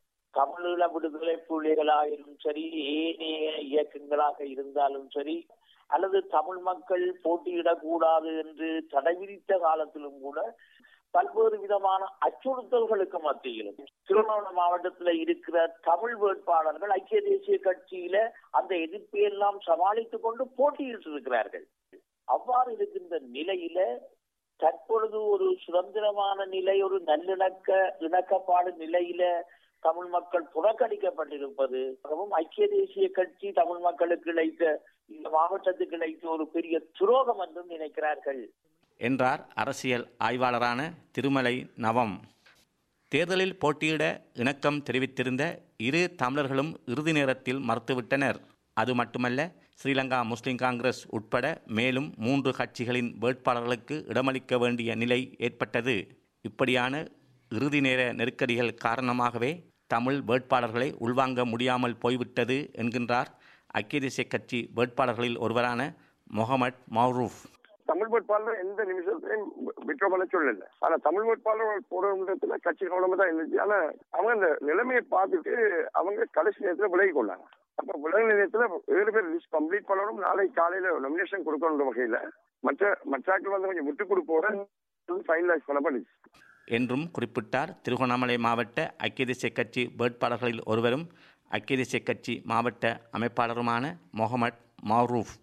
தமிழீழ விடுதலை புள்ளிகளாயிலும் சரி ஏனைய இயக்கங்களாக இருந்தாலும் சரி அல்லது தமிழ் மக்கள் போட்டியிடக்கூடாது என்று தடை விதித்த காலத்திலும் கூட பல்வேறு விதமான அச்சுறுத்தல்களுக்கு மத்தியிலும் திருவண்ணாமலை மாவட்டத்தில் இருக்கிற தமிழ் வேட்பாளர்கள் ஐக்கிய தேசிய கட்சியில அந்த எதிர்ப்பை எல்லாம் சமாளித்துக் கொண்டு போட்டியிட்டு இருக்கிறார்கள் அவ்வாறு இருக்கின்ற நிலையில தற்பொழுது ஒரு சுதந்திரமான நிலை ஒரு நல்லிணக்க இணக்கப்பாடு நிலையில தமிழ் மக்கள் புறக்கணிக்கப்பட்டிருப்பது ஐக்கிய தேசிய கட்சி தமிழ் மக்களுக்கு இழைத்த இந்த மாவட்டத்துக்கு இழைத்த ஒரு பெரிய துரோகம் என்றும் நினைக்கிறார்கள் என்றார் அரசியல் ஆய்வாளரான திருமலை நவம் தேர்தலில் போட்டியிட இணக்கம் தெரிவித்திருந்த இரு தமிழர்களும் இறுதி நேரத்தில் மறுத்துவிட்டனர் அது மட்டுமல்ல ஸ்ரீலங்கா முஸ்லிம் காங்கிரஸ் உட்பட மேலும் மூன்று கட்சிகளின் வேட்பாளர்களுக்கு இடமளிக்க வேண்டிய நிலை ஏற்பட்டது இப்படியான இறுதி நேர நெருக்கடிகள் காரணமாகவே தமிழ் வேட்பாளர்களை உள்வாங்க முடியாமல் போய்விட்டது என்கின்றார் ஐக்கிய தேசிய கட்சி வேட்பாளர்களில் ஒருவரான முகமது மௌரூஃப் தமிழ் வேட்பாளர் எந்த நிமிஷத்தையும் விட்ரோ பண்ண சொல்லல ஆனா தமிழ் வேட்பாளர் போற இடத்துல கட்சி கவனமா தான் இருந்துச்சு ஆனா அவங்க அந்த நிலைமையை பார்த்துட்டு அவங்க கடைசி நேரத்துல விலகி கொண்டாங்க அப்ப விலகு நேரத்துல ஏழு பேர் லிஸ்ட் கம்ப்ளீட் பண்ணணும் நாளை காலையில நாமினேஷன் கொடுக்கணுன்ற வகையில மற்ற மற்றாக்கள் வந்து கொஞ்சம் விட்டு கொடுப்போட ஃபைனலைஸ் பண்ணப்படுச்சு என்றும் குறிப்பிட்டார் திருகோணாமலை மாவட்ட ஐக்கிய தேசிய கட்சி வேட்பாளர்களில் ஒருவரும் ஐக்கிய தேசிய கட்சி மாவட்ட அமைப்பாளருமான முகமது மௌரூஃப்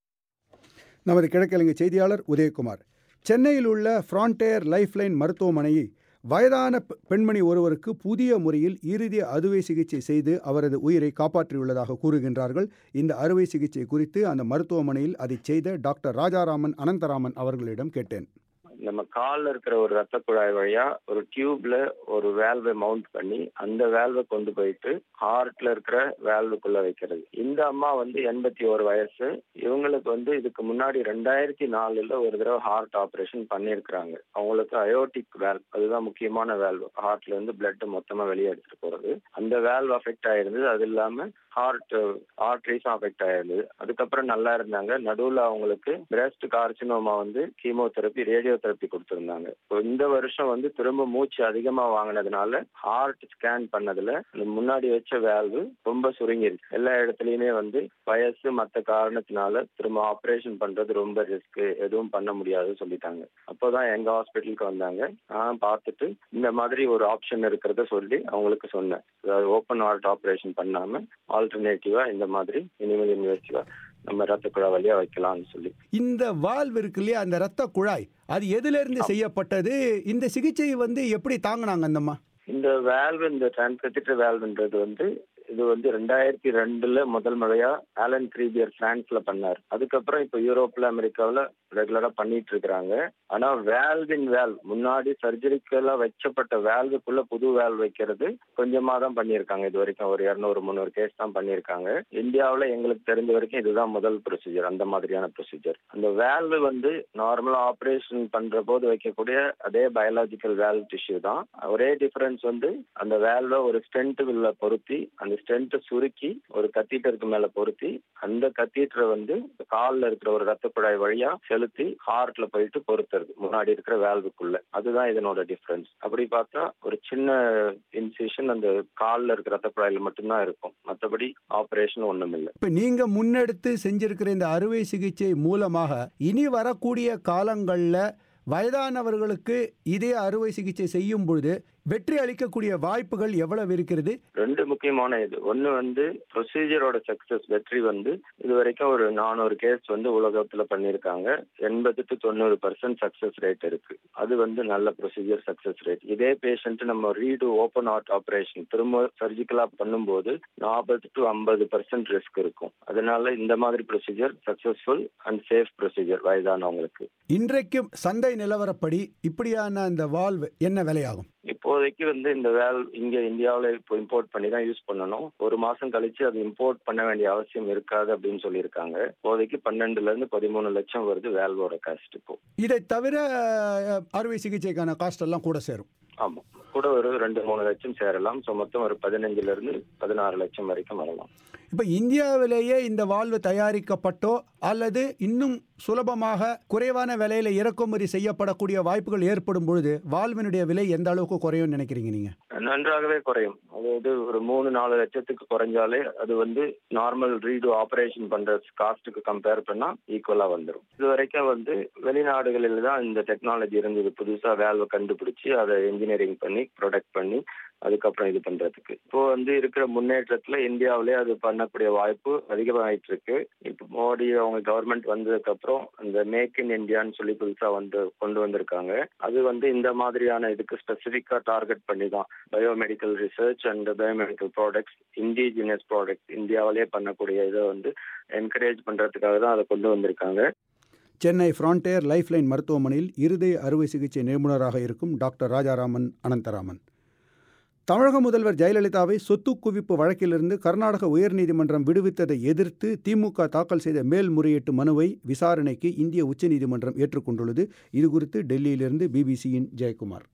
நமது கிழக்கிழங்கை செய்தியாளர் உதயகுமார் சென்னையில் உள்ள ஃப்ரான்டேர் லைஃப்லைன் மருத்துவமனையை வயதான பெண்மணி ஒருவருக்கு புதிய முறையில் இறுதி அறுவை சிகிச்சை செய்து அவரது உயிரை காப்பாற்றியுள்ளதாக கூறுகின்றார்கள் இந்த அறுவை சிகிச்சை குறித்து அந்த மருத்துவமனையில் அதை செய்த டாக்டர் ராஜாராமன் அனந்தராமன் அவர்களிடம் கேட்டேன் நம்ம கால்ல இருக்கிற ஒரு ரத்த குழாய் வழியா ஒரு டியூப்ல ஒரு வேல்வை மவுண்ட் பண்ணி அந்த வேல்வை கொண்டு போயிட்டு ஹார்ட்ல இருக்கிற வேல்வுக்குள்ள வைக்கிறது இந்த அம்மா வந்து எண்பத்தி ஒரு வயசு இவங்களுக்கு வந்து இதுக்கு முன்னாடி ரெண்டாயிரத்தி நாலுல ஒரு தடவை ஹார்ட் ஆபரேஷன் பண்ணியிருக்கிறாங்க அவங்களுக்கு அயோட்டிக் வேல்வ் அதுதான் முக்கியமான வேல்வ் ஹார்ட்ல இருந்து பிளட் மொத்தமா வெளியே எடுத்துட்டு போறது அந்த வேல்வ் அஃபெக்ட் ஆயிருந்தது அது இல்லாம ஹார்ட் ஆர்ட்ரிஸும் அஃபெக்ட் ஆயிருந்தது அதுக்கப்புறம் நல்லா இருந்தாங்க நடுவுல அவங்களுக்கு பிரஸ்ட் கார்சினோமா வந்து கீமோதெரப்பி ரேடியோ தெரப்பி கொடுத்திருந்தாங்க இந்த வருஷம் வந்து திரும்ப மூச்சு அதிகமா வாங்கினதுனால ஹார்ட் ஸ்கேன் பண்ணதுல முன்னாடி வச்ச வேல்வு ரொம்ப சுருங்கிருச்சு எல்லா இடத்துலயுமே வந்து வயசு மத்த காரணத்தினால திரும்ப ஆபரேஷன் பண்றது ரொம்ப ரிஸ்க் எதுவும் பண்ண முடியாதுன்னு சொல்லிட்டாங்க அப்போதான் எங்க ஹாஸ்பிட்டலுக்கு வந்தாங்க நான் பார்த்துட்டு இந்த மாதிரி ஒரு ஆப்ஷன் இருக்கிறத சொல்லி அவங்களுக்கு சொன்னேன் அதாவது ஓப்பன் ஹார்ட் ஆபரேஷன் பண்ணாம ஆல்டர்னேட்டிவா இந்த மாதிரி இனிமேல் இன்வெஸ்டிவா நம்ம ரத்த குழாய் வழியா வைக்கலாம்னு சொல்லி இந்த வால்வு இருக்கு இல்லையா அந்த ரத்த குழாய் அது எதுல இருந்து செய்யப்பட்டது இந்த சிகிச்சை வந்து எப்படி தாங்கினாங்க அந்தம்மா இந்த வேல்வ் இந்த டிரான்ஸ்கெட்டிட்டர் வேல்வ்ன்றது வந்து இது வந்து ரெண்டாயிரத்தி ரெண்டுல முதல் முறையா ஆலன் கிரீபியர் பிரான்ஸ்ல பண்ணார் அதுக்கப்புறம் இப்ப யூரோப்ல அமெரிக்காவில ரெகுலரா பண்ணிட்டு இருக்கிறாங்க ஆனா வேல்வின் வேல்வ் முன்னாடி சர்ஜரிக்கெல்லாம் வச்சப்பட்ட வேல்வுக்குள்ள புது வேல்வ் வைக்கிறது கொஞ்சமா தான் பண்ணியிருக்காங்க இது வரைக்கும் ஒரு இரநூறு முந்நூறு கேஸ் தான் பண்ணியிருக்காங்க இந்தியாவில் எங்களுக்கு தெரிஞ்ச வரைக்கும் இதுதான் முதல் ப்ரொசீஜர் அந்த மாதிரியான ப்ரொசீஜர் அந்த வேல்வு வந்து நார்மலா ஆபரேஷன் பண்ற போது வைக்கக்கூடிய அதே பயாலஜிக்கல் வேல்வ் டிஷ்யூ தான் ஒரே டிஃபரன்ஸ் வந்து அந்த வேல்வை ஒரு ஸ்டென்ட் உள்ள பொருத்தி அந்த அந்த ஸ்டென்ட்டை சுருக்கி ஒரு கத்தீட்டருக்கு மேல பொருத்தி அந்த கத்தீட்டரை வந்து கால்ல இருக்கிற ஒரு ரத்த குழாய் வழியா செலுத்தி ஹார்ட்ல போயிட்டு பொருத்துறது முன்னாடி இருக்கிற வேல்வுக்குள்ள அதுதான் இதனோட டிஃபரன்ஸ் அப்படி பார்த்தா ஒரு சின்ன இன்சிஷன் அந்த கால்ல இருக்கிற ரத்த குழாயில மட்டும்தான் இருக்கும் மற்றபடி ஆபரேஷன் ஒண்ணும் இல்லை இப்ப நீங்க முன்னெடுத்து செஞ்சிருக்கிற இந்த அறுவை சிகிச்சை மூலமாக இனி வரக்கூடிய காலங்கள்ல வயதானவர்களுக்கு இதே அறுவை சிகிச்சை செய்யும் பொழுது வெற்றி அளிக்கக்கூடிய வாய்ப்புகள் எவ்வளவு இருக்கிறது ரெண்டு முக்கியமான இது ஒன்னு வந்து ப்ரொசீஜரோட சக்சஸ் வெற்றி வந்து இது வரைக்கும் ஒரு நானூறு கேஸ் வந்து உலகத்துல பண்ணியிருக்காங்க எண்பது டு தொண்ணூறு பர்சன்ட் சக்சஸ் ரேட் இருக்கு அது வந்து நல்ல ப்ரொசீஜர் சக்சஸ் ரேட் இதே பேஷண்ட் நம்ம ரீடு ஓப்பன் ஹார்ட் ஆபரேஷன் திரும்ப சர்ஜிக்கலா பண்ணும்போது நாற்பது டு ஐம்பது பர்சன்ட் ரிஸ்க் இருக்கும் அதனால இந்த மாதிரி procedure successful and safe procedure வயதானவங்களுக்கு இன்றைக்கும் சந்தை நிலவரப்படி இப்படியான அந்த வால்வு என்ன விலையாகும் இப்போதைக்கு வந்து இந்த வேல் இங்க இந்தியாவில் இப்போ இம்போர்ட் பண்ணி தான் யூஸ் பண்ணணும் ஒரு மாசம் கழிச்சு அது இம்போர்ட் பண்ண வேண்டிய அவசியம் இருக்காது அப்படின்னு சொல்லியிருக்காங்க இப்போதைக்கு பன்னெண்டுல இருந்து பதிமூணு லட்சம் வருது வேல்வோட காஸ்ட் இப்போ இதை தவிர அஹ், அறுவை சிகிச்சைக்கான காஸ்ட் எல்லாம் கூட சேரும் ஆமா கூட ஒரு ரெண்டு மூணு லட்சம் சேரலாம் ஸோ மொத்தம் ஒரு பதினஞ்சுல இருந்து பதினாறு லட்சம் வரைக்கும் வரலாம் இப்ப இந்தியாவிலேயே இந்த வால்வு தயாரிக்கப்பட்டோ அல்லது இன்னும் சுலபமாக குறைவான விலையில இறக்குமதி செய்யப்படக்கூடிய வாய்ப்புகள் ஏற்படும் பொழுது வால்வினுடைய விலை எந்த அளவுக்கு குறையும் நினைக்கிறீங்க நீங்க நன்றாகவே குறையும் அதாவது ஒரு மூணு நாலு லட்சத்துக்கு குறைஞ்சாலே அது வந்து நார்மல் ரீடு ஆபரேஷன் பண்ற காஸ்ட்டுக்கு கம்பேர் பண்ணா ஈக்குவலா வந்துடும் இது வரைக்கும் வந்து வெளிநாடுகளில் தான் இந்த டெக்னாலஜி இருந்தது புதுசா வேல்வை கண்டுபிடிச்சு அதை இன்ஜினியரிங் பண்ணி ப்ரொடக்ட் பண்ணி அதுக்கப்புறம் இது பண்றதுக்கு இப்போ வந்து இருக்கிற முன்னேற்றத்துல இந்தியாவிலே அது பண்ணக்கூடிய வாய்ப்பு அதிகமாயிட்டு இருக்கு இப்போ மோடி அவங்க கவர்மெண்ட் வந்ததுக்கு அப்புறம் இந்த மேக் இன் இந்தியான்னு சொல்லி புதுசா வந்து கொண்டு வந்திருக்காங்க அது வந்து இந்த மாதிரியான இதுக்கு ஸ்பெசிஃபிக்கா டார்கெட் பண்ணி தான் biomedical research and biomedical products indigenous products இந்தியாவிலே பண்ணக்கூடிய இதை வந்து என்கரேஜ் பண்றதுக்காக தான் அதை கொண்டு வந்திருக்காங்க சென்னை ஃப்ரான்டேர் லைஃப்லைன் மருத்துவமனையில் இருதய அறுவை சிகிச்சை நிபுணராக இருக்கும் டாக்டர் ராஜாராமன் அனந்தராமன் தமிழக முதல்வர் ஜெயலலிதாவை சொத்து குவிப்பு வழக்கிலிருந்து கர்நாடக உயர்நீதிமன்றம் விடுவித்ததை எதிர்த்து திமுக தாக்கல் செய்த மேல்முறையீட்டு மனுவை விசாரணைக்கு இந்திய உச்சநீதிமன்றம் ஏற்றுக்கொண்டுள்ளது இதுகுறித்து டெல்லியிலிருந்து பிபிசியின் ஜெயக்குமார்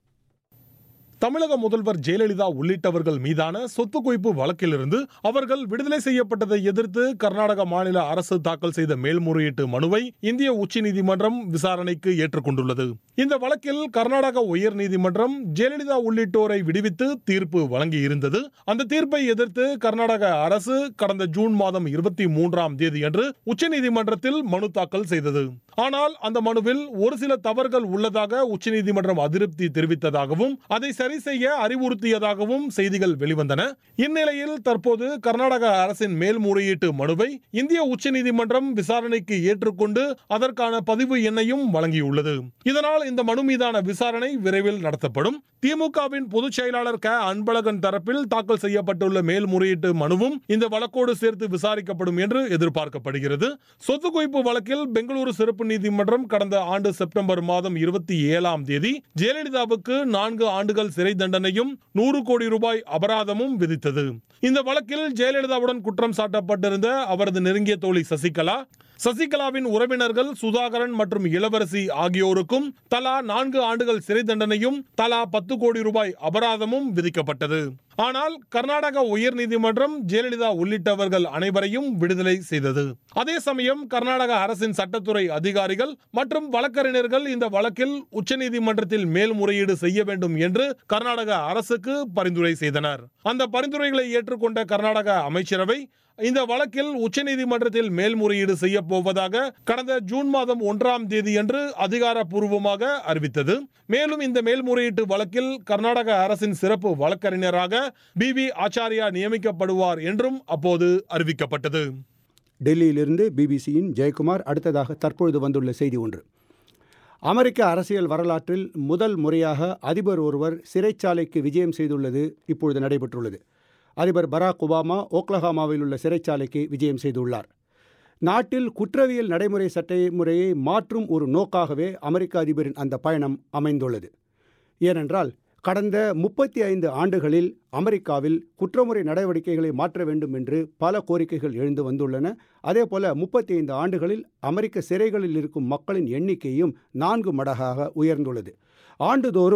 தமிழக முதல்வர் ஜெயலலிதா உள்ளிட்டவர்கள் மீதான சொத்து குவிப்பு வழக்கிலிருந்து அவர்கள் விடுதலை செய்யப்பட்டதை எதிர்த்து கர்நாடக மாநில அரசு தாக்கல் செய்த மேல்முறையீட்டு மனுவை இந்திய உச்சநீதிமன்றம் விசாரணைக்கு ஏற்றுக்கொண்டுள்ளது இந்த வழக்கில் கர்நாடக உயர்நீதிமன்றம் ஜெயலலிதா உள்ளிட்டோரை விடுவித்து தீர்ப்பு வழங்கியிருந்தது அந்த தீர்ப்பை எதிர்த்து கர்நாடக அரசு கடந்த ஜூன் மாதம் இருபத்தி மூன்றாம் தேதியன்று உச்சநீதிமன்றத்தில் மனு தாக்கல் செய்தது ஆனால் அந்த மனுவில் ஒரு சில தவறுகள் உள்ளதாக உச்சநீதிமன்றம் அதிருப்தி தெரிவித்ததாகவும் அதை சரி செய்ய அறிவுறுத்தியதாகவும் செய்திகள் வெளிவந்தன இந்நிலையில் தற்போது கர்நாடக அரசின் மேல்முறையீட்டு மனுவை இந்திய உச்சநீதிமன்றம் விசாரணைக்கு ஏற்றுக்கொண்டு அதற்கான பதிவு எண்ணையும் வழங்கியுள்ளது இதனால் இந்த மனு மீதான விசாரணை விரைவில் நடத்தப்படும் திமுகவின் பொதுச் செயலாளர் க அன்பழகன் தரப்பில் தாக்கல் செய்யப்பட்டுள்ள மேல்முறையீட்டு மனுவும் இந்த வழக்கோடு சேர்த்து விசாரிக்கப்படும் என்று எதிர்பார்க்கப்படுகிறது சொத்து குவிப்பு வழக்கில் பெங்களூரு சிறப்பு நீதிமன்றம் கடந்த ஆண்டு செப்டம்பர் மாதம் இருபத்தி ஏழாம் தேதி ஜெயலலிதாவுக்கு நான்கு ஆண்டுகள் சிறை தண்டனையும் நூறு கோடி ரூபாய் அபராதமும் விதித்தது இந்த வழக்கில் ஜெயலலிதாவுடன் குற்றம் சாட்டப்பட்டிருந்த அவரது நெருங்கிய தோழி சசிகலா சசிகலாவின் உறவினர்கள் சுதாகரன் மற்றும் இளவரசி ஆகியோருக்கும் தலா நான்கு ஆண்டுகள் சிறை தண்டனையும் தலா பத்து கோடி ரூபாய் அபராதமும் விதிக்கப்பட்டது ஆனால் கர்நாடக உயர்நீதிமன்றம் ஜெயலலிதா உள்ளிட்டவர்கள் அனைவரையும் விடுதலை செய்தது அதே சமயம் கர்நாடக அரசின் சட்டத்துறை அதிகாரிகள் மற்றும் வழக்கறிஞர்கள் இந்த வழக்கில் உச்சநீதிமன்றத்தில் மேல்முறையீடு செய்ய வேண்டும் என்று கர்நாடக அரசுக்கு பரிந்துரை செய்தனர் அந்த பரிந்துரைகளை ஏற்றுக்கொண்ட கர்நாடக அமைச்சரவை இந்த வழக்கில் உச்சநீதிமன்றத்தில் மேல்முறையீடு செய்ய போவதாக கடந்த ஜூன் மாதம் ஒன்றாம் தேதியன்று அதிகாரப்பூர்வமாக அறிவித்தது மேலும் இந்த மேல்முறையீட்டு வழக்கில் கர்நாடக அரசின் சிறப்பு வழக்கறிஞராக பி வி ஆச்சாரியா நியமிக்கப்படுவார் என்றும் அப்போது அறிவிக்கப்பட்டது டெல்லியிலிருந்து பிபிசியின் ஜெயக்குமார் அடுத்ததாக தற்பொழுது வந்துள்ள செய்தி ஒன்று அமெரிக்க அரசியல் வரலாற்றில் முதல் முறையாக அதிபர் ஒருவர் சிறைச்சாலைக்கு விஜயம் செய்துள்ளது இப்பொழுது நடைபெற்றுள்ளது அதிபர் பராக் ஒபாமா ஓக்லஹாமாவில் உள்ள சிறைச்சாலைக்கு விஜயம் செய்துள்ளார் நாட்டில் குற்றவியல் நடைமுறை சட்டமுறையை மாற்றும் ஒரு நோக்காகவே அமெரிக்க அதிபரின் அந்த பயணம் அமைந்துள்ளது ஏனென்றால் கடந்த முப்பத்தி ஐந்து ஆண்டுகளில் அமெரிக்காவில் குற்றமுறை நடவடிக்கைகளை மாற்ற வேண்டும் என்று பல கோரிக்கைகள் எழுந்து வந்துள்ளன அதேபோல முப்பத்தி ஐந்து ஆண்டுகளில் அமெரிக்க சிறைகளில் இருக்கும் மக்களின் எண்ணிக்கையும் நான்கு மடங்காக உயர்ந்துள்ளது ஆண்டுதோறும்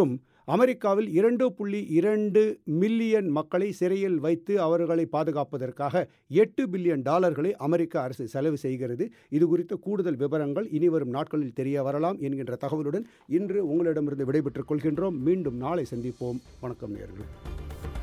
அமெரிக்காவில் இரண்டு புள்ளி இரண்டு மில்லியன் மக்களை சிறையில் வைத்து அவர்களை பாதுகாப்பதற்காக எட்டு பில்லியன் டாலர்களை அமெரிக்க அரசு செலவு செய்கிறது இது குறித்த கூடுதல் விவரங்கள் இனி வரும் நாட்களில் தெரிய வரலாம் என்கின்ற தகவலுடன் இன்று உங்களிடமிருந்து விடைபெற்றுக் கொள்கின்றோம் மீண்டும் நாளை சந்திப்போம் வணக்கம் நேயர்களே